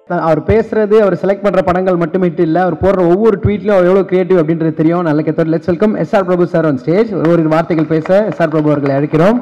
அவர் பேசுறது அவர் செலக்ட் பண்ற படங்கள் மட்டுமே இல்லை அவர் போடுற ஒவ்வொரு ட்வீட்லையும் அவர் எவ்வளவு கிரியேட்டிவ் அப்படின்றது தெரியும் நல்ல கேத்தோர் let's welcome S R Prabhu sir on stage ஒரு வார்த்தைகள் பேச எஸ் ஆர் பிரபு அவர்களை அழைக்கிறோம்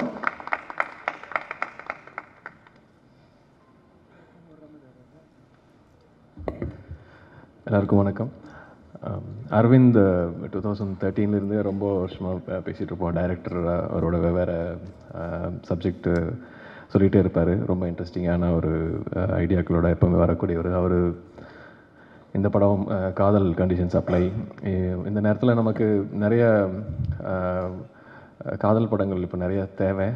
எல்லாருக்கும் வணக்கம் அம், அரவிந்த் டூ தௌசண்ட் தேர்ட்டீன்லேருந்தே ரொம்ப வருஷமாக பேசிகிட்டு இருப்போம் டைரக்டர் அவரோட வெவ்வேறு சப்ஜெக்ட் சொல்லிகிட்டே இருப்பார் ரொம்ப இன்ட்ரெஸ்டிங்கான ஒரு ஐடியாக்களோட எப்பவுமே வரக்கூடியவர் அவர் இந்த படம் அஹ், காதல் கண்டிஷன்ஸ் அப்ளை இந்த நேரத்தில் நமக்கு நிறைய அஹ், காதல் படங்கள் இப்போ நிறைய தேவை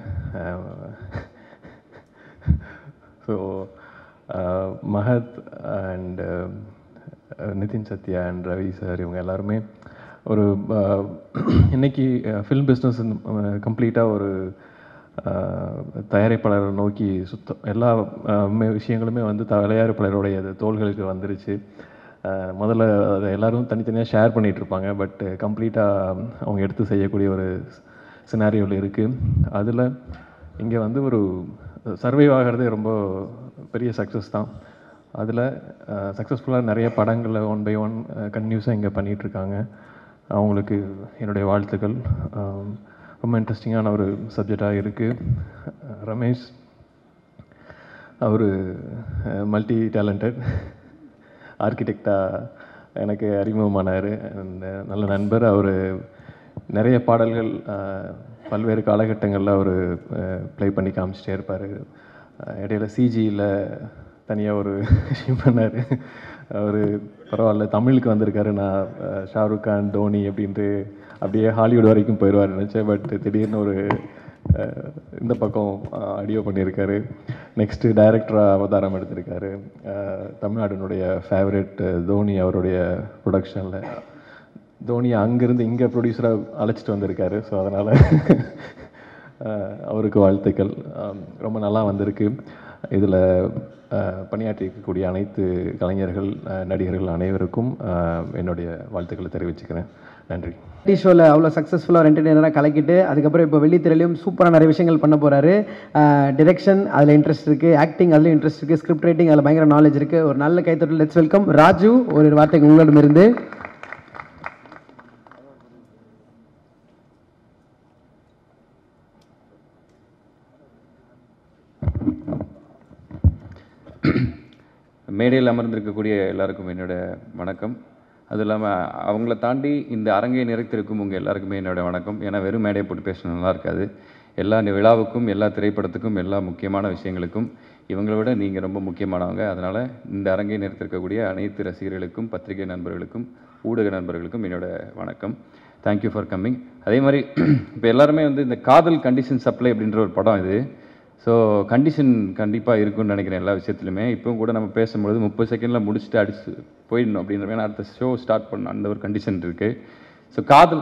so Mahat and Nitin Sathya and Ravi sir இவங்க எல்லாருமே ஒரு அஹ், இன்னைக்கு ஃபில்ம் பிஸ்னஸ் கம்ப்ளீட்டாக ஒரு அஹ், தயாரிப்பாளரை நோக்கி சுத்தம் எல்லா அஹ், மே- விஷயங்களுமே வந்து தயாரிப்பாளருடைய தோள்களுக்கு வந்துருச்சு அஹ், முதல்ல அதை எல்லாரும் தனித்தனியாக ஷேர் பண்ணிகிட்டு இருப்பாங்க பட் கம்ப்ளீட்டாக அவங்க எடுத்து செய்யக்கூடிய ஒரு சினாரியோவில் இருக்குது அதில் இங்கே வந்து ஒரு சர்வைவ் ஆகிறதே ரொம்ப பெரிய சக்ஸஸ் தான் அதில் சக்ஸஸ்ஃபுல்லாக நிறைய படங்களை ஒன் பை ஒன் கன்டினியூஸாக இங்கே பண்ணிகிட்ருக்காங்க அவங்களுக்கு என்னுடைய வாழ்த்துக்கள் அஹ், ரொம்ப இன்ட்ரெஸ்டிங்கான ஒரு சப்ஜெக்டாக இருக்குது ரமேஷ் அவர் மல்டி டேலண்டட் ஆர்கிடெக்டாக எனக்கு அறிமுகமானார் and நல்ல நண்பர் அவர் நிறைய பாடல்கள் அஹ், பல்வேறு காலகட்டங்களில் அவர் ப்ளே பண்ணி காமிச்சிட்டே இருப்பார் இடையில சிஜியில் தனியாக ஒரு விஷயம் பண்ணார் அவர் பரவாயில்ல தமிழுக்கு வந்திருக்காரு நான் அஹ், ஷாருக் கான் தோனி அப்படின்ட்டு அப்படியே ஹாலிவுட் வரைக்கும் போயிடுவார் நினச்சேன் பட் திடீர்னு ஒரு அஹ், இந்த பக்கம் ஆடியோ பண்ணியிருக்காரு நெக்ஸ்ட்டு டைரக்டராக அவதாரம் எடுத்திருக்காரு அஹ், தமிழ்நாட்டினுடைய ஃபேவரட் தோனி அவருடைய ப்ரொடக்ஷனில் தோனியை அங்கேருந்து இங்கே ப்ரொடியூசராக அழைச்சிட்டு வந்திருக்காரு ஸோ அதனால் அவருக்கு வாழ்த்துக்கள் அஹ், ரொம்ப நல்லா வந்திருக்கு இதில் பணியாற்றி இருக்கக்கூடிய அனைத்து கலைஞர்கள் அஹ், நடிகர்கள் அனைவருக்கும் அஹ், என்னுடைய வாழ்த்துக்களை தெரிவிச்சுக்கிறேன் நன்றி டி ஷோவில் அவ்வளோ சக்ஸஸ்ஃபுல்லாக ஒரு என்டர்டெய்னராக கலக்கிட்டு அதுக்கப்புறம் இப்போ வெள்ளித்திரையிலையும் சூப்பராக நிறைய விஷயங்கள் பண்ண போகிறாரு டிரெக்ஷன் அதில் இன்ட்ரெஸ்ட் இருக்குது ஆக்டிங் அதில் இன்ட்ரெஸ்ட் இருக்குது ஸ்கிரிப்ட் ரைட்டிங் அதில் பயங்கர நாலேஜ் இருக்குது ஒரு நல்ல கைத்தொட்டில் லெட்ஸ் வெல்கம் ராஜு ஒரு வார்த்தை உங்களிடமிருந்து மேடையில் அமர்ந்திருக்கக்கூடிய எல்லாருக்கும் என்னோட வணக்கம் அது இல்லாமல் அவங்கள தாண்டி இந்த அரங்கை நிறைத்திருக்கும் உங்கள் எல்லாருக்குமே என்னோட வணக்கம் ஏன்னா வெறும் மேடையை போட்டு பேச நல்லா இருக்காது எல்லா நி- விழாவுக்கும் எல்லா திரைப்படத்துக்கும் எல்லா முக்கியமான விஷயங்களுக்கும் இவங்களை விட நீங்கள் ரொம்ப முக்கியமானவங்க அதனால் இந்த அரங்கை நிறைத்திருக்கக்கூடிய அனைத்து ரசிகர்களுக்கும் பத்திரிகை நண்பர்களுக்கும் ஊடக நண்பர்களுக்கும் என்னோட வணக்கம் தேங்க்யூ ஃபார் கம்மிங் அதே மாதிரி இப்போ எல்லாருமே வந்து இந்த காதல் கண்டிஷன் சப்ளை அப்படின்ற ஒரு படம் இது ஸோ கண்டிஷன் கண்டிப்பாக இருக்கும்னு நினைக்கிறேன் எல்லா விஷயத்துலையுமே இப்போவும் கூட நம்ம பேசும்பொழுது முப்பது செகண்டில் முடிச்சுட்டு அடிச்சு போயிடணும் அப்படின்ற மாதிரி அடுத்த ஷோ ஸ்டார்ட் பண்ணணும் அந்த ஒரு கண்டிஷன் இருக்குது ஸோ காதல்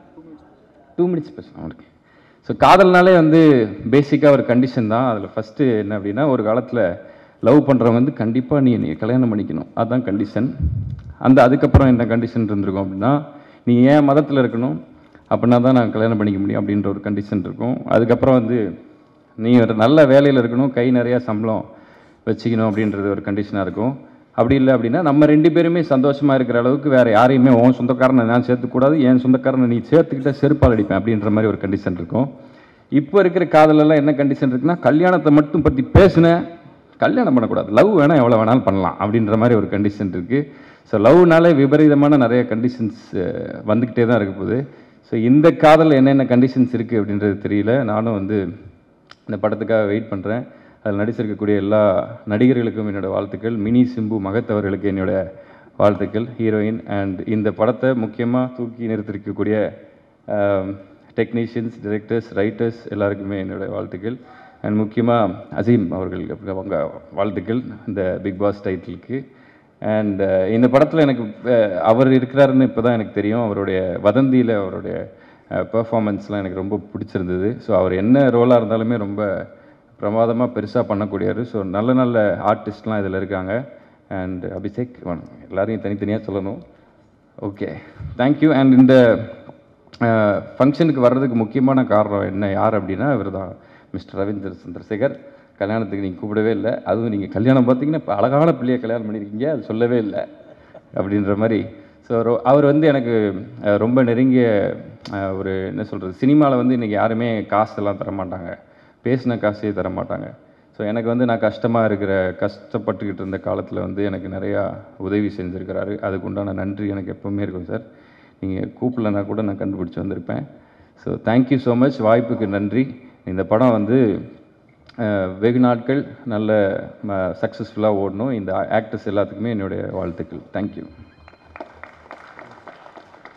டூ மினிட்ஸ் பேசலாம் அவனுக்கு ஸோ காதல்னாலே வந்து பேசிக்காக ஒரு கண்டிஷன் தான் அதில் ஃபஸ்ட்டு என்ன அப்படின்னா ஒரு காலத்தில் லவ் பண்ணுறவங்க வந்து கண்டிப்பாக நீ நீ கல்யாணம் பண்ணிக்கணும் அதுதான் கண்டிஷன் அந்த அதுக்கப்புறம் என்ன கண்டிஷன் இருந்திருக்கும் அப்படின்னா நீ ஏன் மதத்தில் இருக்கணும் அப்படின்னா தான் நான் கல்யாணம் பண்ணிக்க முடியும் அப்படின்ற ஒரு கண்டிஷன் இருக்கும் அதுக்கப்புறம் வந்து நீ ஒரு நல்ல வேலையில் இருக்கணும் கை நிறையா சம்பளம் வச்சுக்கணும் அப்படின்றது ஒரு கண்டிஷனாக இருக்கும் அப்படி இல்லை அப்படின்னா நம்ம ரெண்டு பேருமே சந்தோஷமாக இருக்கிற அளவுக்கு வேறு யாரையுமே உன் சொந்தக்காரனை நான் சேர்த்துக்கூடாது என் சொந்தக்காரனை நீ சேர்த்துக்கிட்ட செருப்பால் அடிப்பேன் அப்படின்ற மாதிரி ஒரு கண்டிஷன் இருக்கும் இப்போ இருக்கிற காதலெல்லாம் என்ன கண்டிஷன் இருக்குன்னா கல்யாணத்தை மட்டும் பற்றி பேசினேன் கல்யாணம் பண்ணக்கூடாது லவ் வேணால் எவ்வளோ வேணாலும் பண்ணலாம் அப்படின்ற மாதிரி ஒரு கண்டிஷன் இருக்குது ஸோ லவ்னாலே விபரீதமான நிறைய கண்டிஷன்ஸ் வந்துக்கிட்டே தான் இருக்க போகுது ஸோ இந்த காதல் என்னென்ன கண்டிஷன்ஸ் இருக்குது அப்படின்றது தெரியல நானும் வந்து இந்த படத்துக்காக வெயிட் பண்ணுறேன் அதில் நடிச்சிருக்கக்கூடிய எல்லா நடிகர்களுக்கும் என்னோட வாழ்த்துக்கள் மினி சிம்பு மகத் அவர்களுக்கு என்னோட வாழ்த்துக்கள் ஹீரோயின் அண்ட் இந்த படத்தை முக்கியமாக தூக்கி நிறுத்திருக்கக்கூடிய டெக்னீஷியன்ஸ் டிரெக்டர்ஸ் ரைட்டர்ஸ் எல்லாருக்குமே என்னோட வாழ்த்துக்கள் அண்ட் முக்கியமாக அசீம் அவர்களுக்கு அவங்க வாழ்த்துக்கள் இந்த பிக் பாஸ் டைட்டிலுக்கு அண்ட் இந்த படத்தில் எனக்கு அஹ், அவர் இருக்கிறாருன்னு இப்போ தான் எனக்கு தெரியும் அவருடைய வதந்தியில் அவருடைய பெர்ஃபார்மன்ஸ்லாம் எனக்கு ரொம்ப பிடிச்சிருந்தது ஸோ அவர் என்ன ரோலாக இருந்தாலுமே ரொம்ப பிரமாதமாக பெருசாக பண்ணக்கூடியவர் ஸோ நல்ல நல்ல ஆர்டிஸ்ட்லாம் இதில் இருக்காங்க அண்ட் அபிஷேக் வண- எல்லாரையும் தனித்தனியாக சொல்லணும் ஓகே தேங்க்யூ அண்ட் இந்த ஃபங்க்ஷனுக்கு வர்றதுக்கு முக்கியமான காரணம் என்ன யார் அப்படின்னா இவர் தான் மிஸ்டர் ரவீந்திர சந்திரசேகர் கல்யாணத்துக்கு நீங்கள் கூப்பிடவே இல்லை அதுவும் நீங்கள் கல்யாணம் பார்த்தீங்கன்னா இப்போ அழகான பிள்ளையை கல்யாணம் பண்ணியிருக்கீங்க அது சொல்லவே இல்லை அப்படின்ற மாதிரி ஸோ அவர் வந்து எனக்கு அஹ், ரொம்ப நெருங்கிய அஹ், ஒரு என்ன சொல்கிறது சினிமாவில் வந்து இன்றைக்கி யாருமே காசெல்லாம் தர மாட்டாங்க பேசின காசே தர மாட்டாங்க ஸோ எனக்கு வந்து நான் கஷ்டமாக இருக்கிற கஷ்டப்பட்டுக்கிட்டு இருந்த காலத்தில் வந்து எனக்கு நிறையா உதவி செஞ்சுருக்கிறாரு அதுக்கு உண்டான நன்றி எனக்கு எப்பவுமே இருக்கும் சார் நீங்கள் கூப்பிடலனா கூட நான் கண்டுபிடிச்சி வந்திருப்பேன் ஸோ தேங்க்யூ ஸோ மச் வாய்ப்புக்கு நன்றி இந்த படம் வந்து அஹ், வெகு நாட்கள் நல்ல சக்ஸஸ்ஃபுல்லாக ஓடணும் இந்த ஆக்டர்ஸ் எல்லாத்துக்குமே என்னுடைய வாழ்த்துக்கள் தேங்க்யூ